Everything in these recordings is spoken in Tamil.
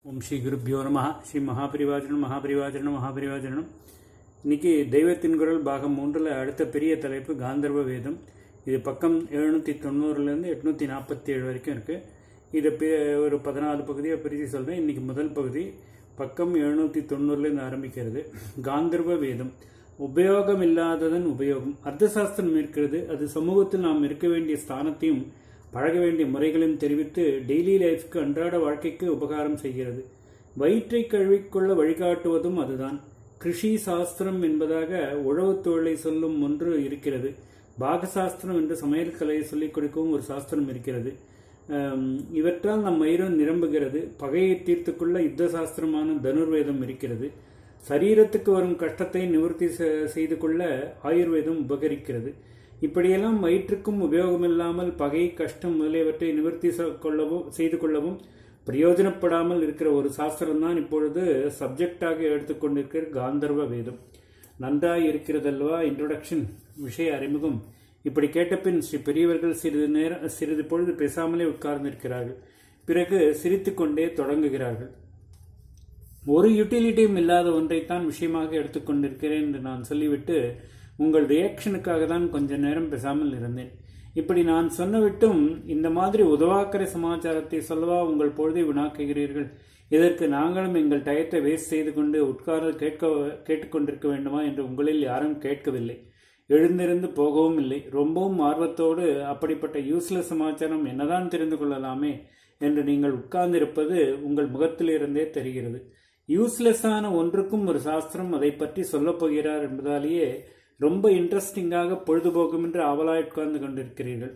ஓம் ஸ்ரீ குருப்பியோ நம ஸ்ரீ மகாபரிவாஜனம் மகாபரிவாஜனம் மகாபரிவாஜனம் இன்னைக்கு தெய்வத்தின் குரல் பாகம் மூன்றில் அடுத்த பெரிய தலைப்பு காந்தர்வ வேதம் இது பக்கம் எழுநூற்றி தொண்ணூறுலேருந்து எட்நூற்றி நாற்பத்தி ஏழு வரைக்கும் இருக்குது இதை பி ஒரு பதினாலு பகுதியாக பிரித்து சொல்கிறேன் இன்னைக்கு முதல் பகுதி பக்கம் எழுநூற்றி தொண்ணூறுலேருந்து ஆரம்பிக்கிறது காந்தர்வ வேதம் உபயோகம் இல்லாததன் உபயோகம் அர்த்தசாஸ்திரம் இருக்கிறது அது சமூகத்தில் நாம் இருக்க வேண்டிய ஸ்தானத்தையும் பழக வேண்டிய முறைகளையும் தெரிவித்து டெய்லி லைஃப்க்கு அன்றாட வாழ்க்கைக்கு உபகாரம் செய்கிறது வயிற்றை கழுவிக்கொள்ள வழிகாட்டுவதும் அதுதான் கிருஷி சாஸ்திரம் என்பதாக உழவுத் தொழிலை சொல்லும் ஒன்று இருக்கிறது பாகசாஸ்திரம் என்று சமையல் கலையை சொல்லிக் கொடுக்கவும் ஒரு சாஸ்திரம் இருக்கிறது ஆம், இவற்றால் நம் மயிரும் நிரம்புகிறது பகையை தீர்த்துக்கொள்ள யுத்த சாஸ்திரமான தனுர்வேதம் இருக்கிறது சரீரத்துக்கு வரும் கஷ்டத்தை நிவர்த்தி செ- செய்து கொள்ள ஆயுர்வேதம் உபகரிக்கிறது இப்படியெல்லாம் வயிற்றுக்கும் உபயோகமில்லாமல் பகை கஷ்டம் முதலியவற்றை நிவர்த்தி செ- கொள்ளவும் செய்து கொள்ளவும் பிரயோஜனப்படாமல் இருக்கிற ஒரு சாஸ்திரம் தான் இப்பொழுது சப்ஜெக்டாக எடுத்துக்கொண்டிருக்கிற காந்தர்வ வேதம் நன்றாய் இருக்கிறதல்வா இன்ட்ரோடக்ஷன் விஷய அறிமுகம் இப்படி கேட்டபின் ஸ்ரீ பெரியவர்கள் சிறிது நேரம் சிறிது பொழுது பேசாமலே உட்கார்ந்திருக்கிறார்கள் பிறகு சிரித்துக்கொண்டே தொடங்குகிறார்கள் ஒரு யூட்டிலிட்டியும் இல்லாத ஒன்றைத்தான் விஷயமாக எடுத்துக்கொண்டிருக்கிறேன் என்று நான் சொல்லிவிட்டு உங்கள் ரியாக்ஷனுக்காக தான் கொஞ்ச நேரம் பேசாமல் இருந்தேன் இப்படி நான் சொன்னவிட்டும் இந்த மாதிரி உதவாக்கர சமாச்சாரத்தை சொல்லவா உங்கள் பொழுதை வினாக்குகிறீர்கள் இதற்கு நாங்களும் எங்கள் டயத்தை வேஸ்ட் செய்து கொண்டு உட்கார்ந்து கேட்க கேட்டுக்கொண்டிருக்க வேண்டுமா என்று உங்களில் யாரும் கேட்கவில்லை எழுந்திருந்து போகவும் இல்லை ரொம்பவும் ஆர்வத்தோடு அப்படிப்பட்ட யூஸ்லெஸ் சமாச்சாரம் என்னதான் தெரிந்து கொள்ளலாமே என்று நீங்கள் உட்கார்ந்திருப்பது உங்கள் முகத்திலிருந்தே தெரிகிறது யூஸ்லெஸ்ஸான ஒன்றுக்கும் ஒரு சாஸ்திரம் அதை பற்றி சொல்லப் போகிறார் என்பதாலேயே ரொம்ப இன்ட்ரெஸ்டிங்காக பொழுதுபோக்குமின்றி ஆவலாய் உட்கார்ந்து கொண்டிருக்கிறீர்கள்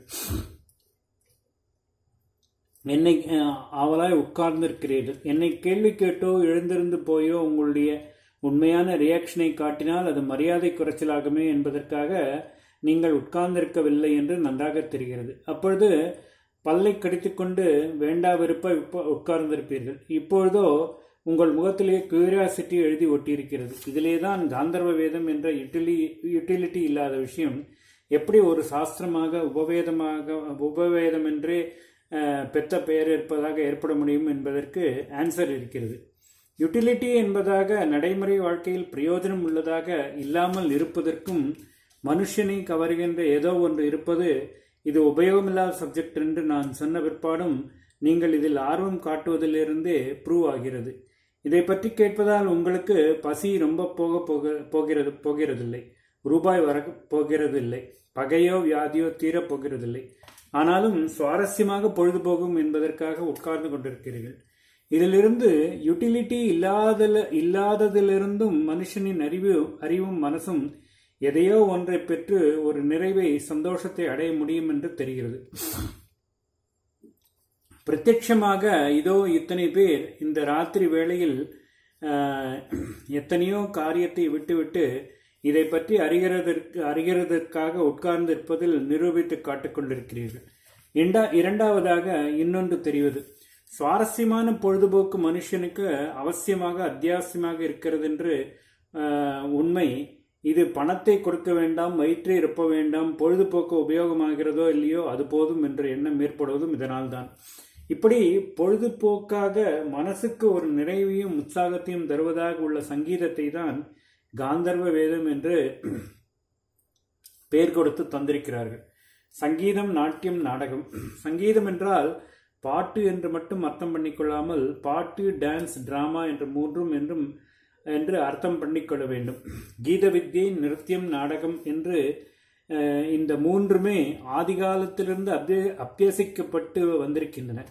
என்னை அஹ், ஆவலாய் உட்கார்ந்திருக்கிறீர்கள் என்னை கேள்வி கேட்டோ எழுந்திருந்து போயோ உங்களுடைய உண்மையான ரியாக்ஷனை காட்டினால் அது மரியாதை குறைச்சலாகுமே என்பதற்காக நீங்கள் உட்கார்ந்திருக்கவில்லை என்று நன்றாக தெரிகிறது அப்பொழுது பல்லை கடித்துக்கொண்டு வேண்டா வெறுப்ப உப்ப- உட்கார்ந்திருப்பீர்கள் இப்பொழுதோ உங்கள் முகத்திலே கியூரியாசிட்டி எழுதி ஒட்டியிருக்கிறது இதிலே தான் காந்தர்வ வேதம் என்ற யூட்டிலி யூட்டிலிட்டி இல்லாத விஷயம் எப்படி ஒரு சாஸ்திரமாக உபவேதமாக உபவேதம் என்றே அஹ், பெற்ற பெயர் இருப்பதாக ஏற்பட முடியும் என்பதற்கு ஆன்சர் இருக்கிறது யூட்டிலிட்டி என்பதாக நடைமுறை வாழ்க்கையில் பிரயோஜனம் உள்ளதாக இல்லாமல் இருப்பதற்கும் மனுஷனை கவருகின்ற ஏதோ ஒன்று இருப்பது இது உபயோகமில்லாத சப்ஜெக்ட் என்று நான் சொன்ன பிற்பாடும் நீங்கள் இதில் ஆர்வம் காட்டுவதிலிருந்தே ப்ரூவ் ஆகிறது இதை பற்றி கேட்பதால் உங்களுக்கு பசி ரொம்ப போக போக போகிறது போகிறதில்லை ரூபாய் வர போகிறதில்லை பகையோ வியாதியோ தீரப் போகிறதில்லை ஆனாலும் சுவாரஸ்யமாக பொழுதுபோகும் என்பதற்காக உட்கார்ந்து கொண்டிருக்கிறீர்கள் இதிலிருந்து யூட்டிலிட்டி இல்லாத இல்லாததிலிருந்தும் மனுஷனின் அறிவு அறிவும் மனசும் எதையோ ஒன்றை பெற்று ஒரு நிறைவை சந்தோஷத்தை அடைய முடியும் என்று தெரிகிறது பிரத்யட்சமாக இதோ இத்தனை பேர் இந்த ராத்திரி வேளையில் ஆஹ், எத்தனையோ காரியத்தை விட்டுவிட்டு இதை பற்றி அறிகிறதற்கு அறிகிறதற்காக உட்கார்ந்து இருப்பதில் நிரூபித்து காட்டிக் கொண்டிருக்கிறீர்கள் இரண்டா இரண்டாவதாக இன்னொன்று தெரிவது சுவாரஸ்யமான பொழுதுபோக்கு மனுஷனுக்கு அவசியமாக அத்தியாவசியமாக இருக்கிறது என்று ஆஹ், உண்மை இது பணத்தை கொடுக்க வேண்டாம் வயிற்றை இருப்ப வேண்டாம் பொழுதுபோக்கு உபயோகமாகிறதோ இல்லையோ அது போதும் என்ற எண்ணம் ஏற்படுவதும் இதனால்தான் இப்படி பொழுதுபோக்காக மனசுக்கு ஒரு நிறைவையும் உற்சாகத்தையும் தருவதாக உள்ள சங்கீதத்தை தான் காந்தர்வ வேதம் என்று பெயர் கொடுத்து தந்திருக்கிறார்கள் சங்கீதம் நாட்டியம் நாடகம் சங்கீதம் என்றால் பாட்டு என்று மட்டும் அர்த்தம் பண்ணிக்கொள்ளாமல் பாட்டு டான்ஸ் டிராமா என்ற மூன்றும் என்றும் என்று அர்த்தம் பண்ணிக்கொள்ள வேண்டும் கீத வித்யை நிருத்தியம் நாடகம் என்று அஹ், இந்த மூன்றுமே ஆதி காலத்திலிருந்து அபிய அபியசிக்கப்பட்டு வந்திருக்கின்றன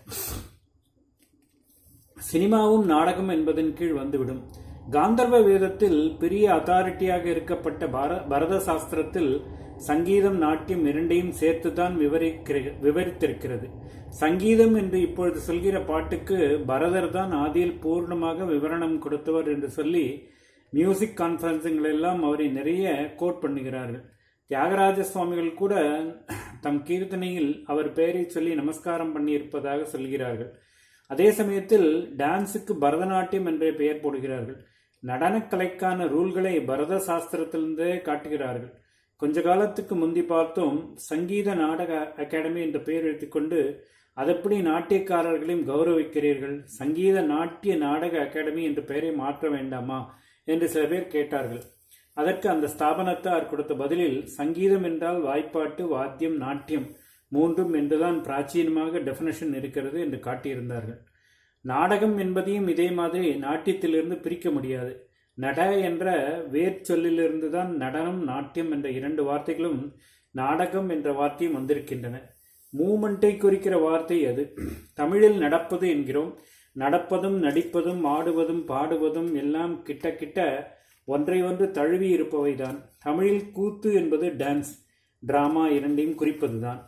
சினிமாவும் நாடகம் என்பதன் கீழ் வந்துவிடும் காந்தர்வ வேதத்தில் பெரிய அத்தாரிட்டியாக இருக்கப்பட்ட பார- பரத சாஸ்திரத்தில் சங்கீதம் நாட்டியம் இரண்டையும் சேர்த்துதான் விவரிக்கிற- விவரித்திருக்கிறது சங்கீதம் என்று இப்பொழுது சொல்கிற பாட்டுக்கு பரதர் தான் ஆதியில் பூர்ணமாக விவரணம் கொடுத்தவர் என்று சொல்லி மியூசிக் கான்ஃபரன்ஸுங்கள் எல்லாம் அவரை நிறைய கோட் பண்ணுகிறார்கள் தியாகராஜ சுவாமிகள் கூட தம் கீர்த்தனையில் அவர் பெயரை சொல்லி நமஸ்காரம் பண்ணியிருப்பதாக சொல்கிறார்கள் அதே சமயத்தில் டான்ஸுக்கு பரதநாட்டியம் என்றே பெயர் போடுகிறார்கள் நடனக்கலைக்கான ரூல்களை பரத சாஸ்திரத்திலிருந்தே காட்டுகிறார்கள் கொஞ்ச காலத்துக்கு முந்தி பார்த்தோம் சங்கீத நாடக அகாடமி என்ற பெயர் எடுத்துக்கொண்டு அதெப்படி நாட்டியக்காரர்களையும் கௌரவிக்கிறீர்கள் சங்கீத நாட்டிய நாடக அகாடமி என்று பெயரை மாற்ற வேண்டாமா என்று சில பேர் கேட்டார்கள் அதற்கு அந்த ஸ்தாபனத்தார் கொடுத்த பதிலில் சங்கீதம் என்றால் வாய்ப்பாட்டு வாத்தியம் நாட்டியம் மூன்றும் என்றுதான் பிராச்சீனமாக டெபினேஷன் இருக்கிறது என்று காட்டியிருந்தார்கள் நாடகம் என்பதையும் இதே மாதிரி நாட்டியத்திலிருந்து பிரிக்க முடியாது நட என்ற வேர் சொல்லிலிருந்து தான் நடனம் நாட்டியம் என்ற இரண்டு வார்த்தைகளும் நாடகம் என்ற வார்த்தையும் வந்திருக்கின்றன மூமெண்ட்டை குறிக்கிற வார்த்தை அது தமிழில் நடப்பது என்கிறோம் நடப்பதும் நடிப்பதும் ஆடுவதும் பாடுவதும் எல்லாம் கிட்ட கிட்ட ஒன்றை ஒன்று தழுவி இருப்பவைதான் தமிழில் கூத்து என்பது டான்ஸ் டிராமா இரண்டையும் குறிப்பதுதான்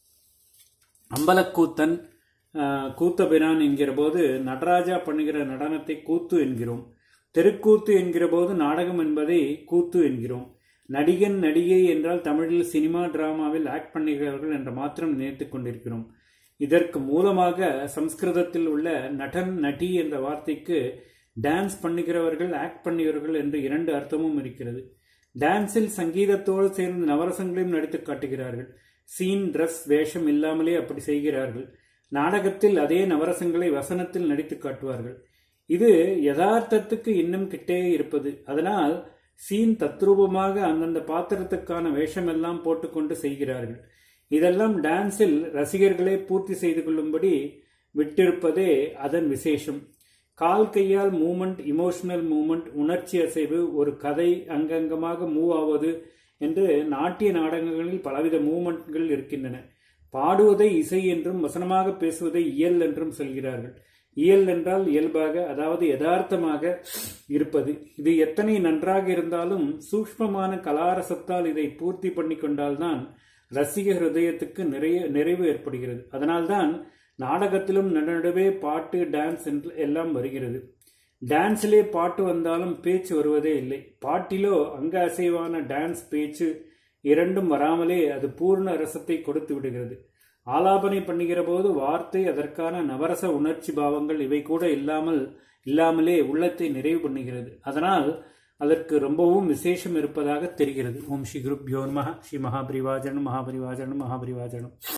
அம்பலக்கூத்தன் கூத்தபிரான் என்கிற போது நடராஜா பண்ணுகிற நடனத்தை கூத்து என்கிறோம் தெருக்கூத்து என்கிற போது நாடகம் என்பதை கூத்து என்கிறோம் நடிகன் நடிகை என்றால் தமிழில் சினிமா டிராமாவில் ஆக்ட் பண்ணுகிறவர்கள் என்ற மாத்திரம் நினைத்துக் கொண்டிருக்கிறோம் இதற்கு மூலமாக சம்ஸ்கிருதத்தில் உள்ள நடன் நடி என்ற வார்த்தைக்கு டான்ஸ் பண்ணுகிறவர்கள் ஆக்ட் பண்ணுகிறவர்கள் என்று இரண்டு அர்த்தமும் இருக்கிறது டான்ஸில் சங்கீதத்தோடு சேர்ந்து நவரசங்களையும் நடித்து காட்டுகிறார்கள் சீன் ட்ரெஸ் வேஷம் இல்லாமலே அப்படி செய்கிறார்கள் நாடகத்தில் அதே நவரசங்களை வசனத்தில் நடித்து காட்டுவார்கள் இது யதார்த்தத்துக்கு இன்னும் கிட்டே இருப்பது அதனால் சீன் தத்ரூபமாக அந்தந்த பாத்திரத்துக்கான வேஷமெல்லாம் போட்டுக்கொண்டு செய்கிறார்கள் இதெல்லாம் டான்ஸில் ரசிகர்களே பூர்த்தி செய்து கொள்ளும்படி விட்டிருப்பதே அதன் விசேஷம் கால் கையால் மூமெண்ட் இமோஷனல் மூமெண்ட் உணர்ச்சி அசைவு ஒரு கதை அங்கங்கமாக மூவ் ஆவது என்று நாட்டிய நாடகங்களில் பலவித மூமெண்ட்கள் இருக்கின்றன பாடுவதை இசை என்றும் வசனமாக பேசுவதை இயல் என்றும் சொல்கிறார்கள் இயல் என்றால் இயல்பாக அதாவது யதார்த்தமாக இருப்பது இது எத்தனை நன்றாக இருந்தாலும் சூக்மமான கலாரசத்தால் இதை பூர்த்தி பண்ணி கொண்டால்தான் ரசிக ஹிருதயத்துக்கு நிறைய நிறைவு ஏற்படுகிறது அதனால்தான் நாடகத்திலும் நடுநடுவே பாட்டு டான்ஸ் என்று எல்லாம் வருகிறது டான்ஸிலே பாட்டு வந்தாலும் பேச்சு வருவதே இல்லை பாட்டிலோ அங்க அசைவான டான்ஸ் பேச்சு இரண்டும் வராமலே அது பூர்ண ரசத்தை கொடுத்து விடுகிறது ஆலாபனை பண்ணுகிற போது வார்த்தை அதற்கான நவரச உணர்ச்சி பாவங்கள் இவை கூட இல்லாமல் இல்லாமலே உள்ளத்தை நிறைவு பண்ணுகிறது அதனால் அதற்கு ரொம்பவும் விசேஷம் இருப்பதாக தெரிகிறது ஓம் ஸ்ரீ குருப்யோ நம ஸ்ரீ மகாபரிவாஜனம் மகாபரிவாஜனம் மகாபரிவாஜனம்